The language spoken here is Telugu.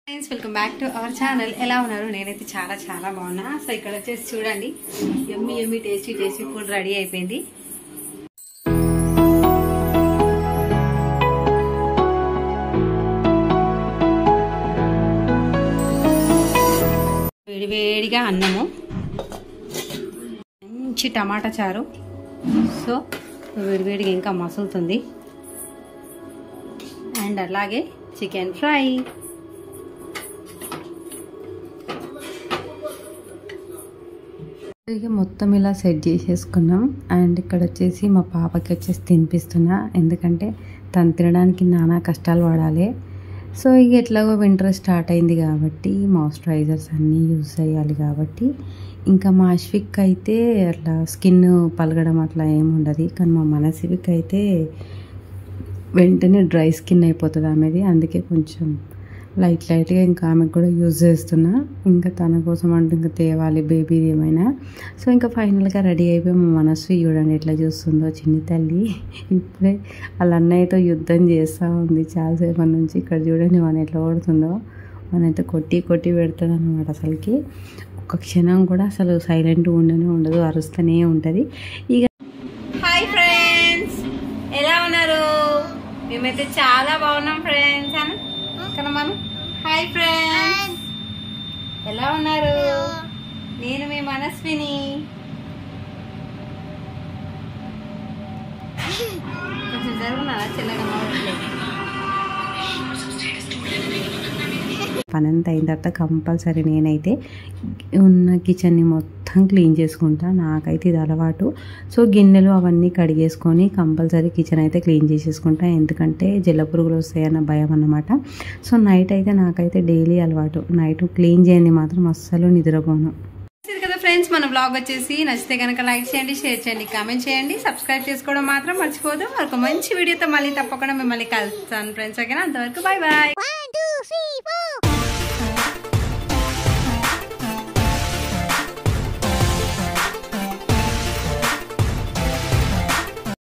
friends welcome back to our channel ఎలా ఉన్నారు నేనైతే చాలా చాలా బాగున్నా సో ఇక్కడ వచ్చేసి చూడండి yummy yummy tasty tasty food ready అయిపోయింది వేడి వేడిగా అన్నము మంచి టమాటా చారు సో వేడివేడిగా ఇంకా మసులుతుంది అండ్ అలాగే చికెన్ ఫ్రై ఇక మొత్తం ఇలా సెట్ చేసేసుకున్నాం అండ్ ఇక్కడ వచ్చేసి మా పాపకి వచ్చేసి తినిపిస్తున్నా ఎందుకంటే తను తినడానికి నానా కష్టాలు పడాలి సో ఇక ఎట్లాగో వింటర్ స్టార్ట్ అయింది కాబట్టి మాయిశ్చరైజర్స్ అన్నీ యూజ్ చేయాలి కాబట్టి ఇంకా మా అశ్విక్ అయితే అట్లా స్కిన్ పలగడం అట్లా ఏమి ఉండదు కానీ మా మనసివిక్ అయితే వెంటనే డ్రై స్కిన్ అయిపోతుంది ఆమెది అందుకే కొంచెం లైట్ లైట్గా ఇంకా ఆమెకు కూడా యూజ్ చేస్తున్నా ఇంకా తన కోసం అంటే ఇంకా తేవాలి బేబీది ఏమైనా సో ఇంకా ఫైనల్గా రెడీ అయిపోయి మా మనసు చూడండి ఎట్లా చూస్తుందో చిన్ని తల్లి ఇప్పుడే వాళ్ళ అన్నయ్యతో యుద్ధం చేస్తూ ఉంది చాలాసేపటి నుంచి ఇక్కడ చూడండి మన ఎట్లా ఓడుతుందో మనైతే కొట్టి కొట్టి పెడుతుంది అనమాట అసలుకి ఒక్క క్షణం కూడా అసలు సైలెంట్ ఉండనే ఉండదు అరుస్తూనే ఉంటుంది ఇక హాయ్ ఫ్రెండ్స్ ఎలా ఉన్నారు మేమైతే చాలా బాగున్నాం ఫ్రెండ్స్ అని కదా మనం హాయ్ ఫ్రెండ్స్ ఎలా ఉన్నారు నేను మీ మనస్విని కొంచెం జరుగున్నారా చిన్నగా మాట్లాడలేదు పనంతా అయిన తర్వాత కంపల్సరీ నేనైతే ఉన్న కిచెన్ని మొత్తం క్లీన్ చేసుకుంటా నాకైతే ఇది అలవాటు సో గిన్నెలు అవన్నీ కడిగేసుకొని కంపల్సరీ కిచెన్ అయితే క్లీన్ చేసేసుకుంటా ఎందుకంటే జల్ల పురుగులు వస్తాయన్న భయం అన్నమాట సో నైట్ అయితే నాకైతే డైలీ అలవాటు నైట్ క్లీన్ చేయండి మాత్రం అస్సలు నిద్రపోను ఇది కదా ఫ్రెండ్స్ మన బ్లాగ్ వచ్చేసి నచ్చితే కనుక లైక్ చేయండి షేర్ చేయండి కామెంట్ చేయండి సబ్స్క్రైబ్ చేసుకోవడం మాత్రం మర్చిపోదు మరొక మంచి వీడియోతో మళ్ళీ తప్పకుండా మిమ్మల్ని కలుస్తాను ఫ్రెండ్స్ ఓకేనా అంతవరకు బాయ్ బాయ్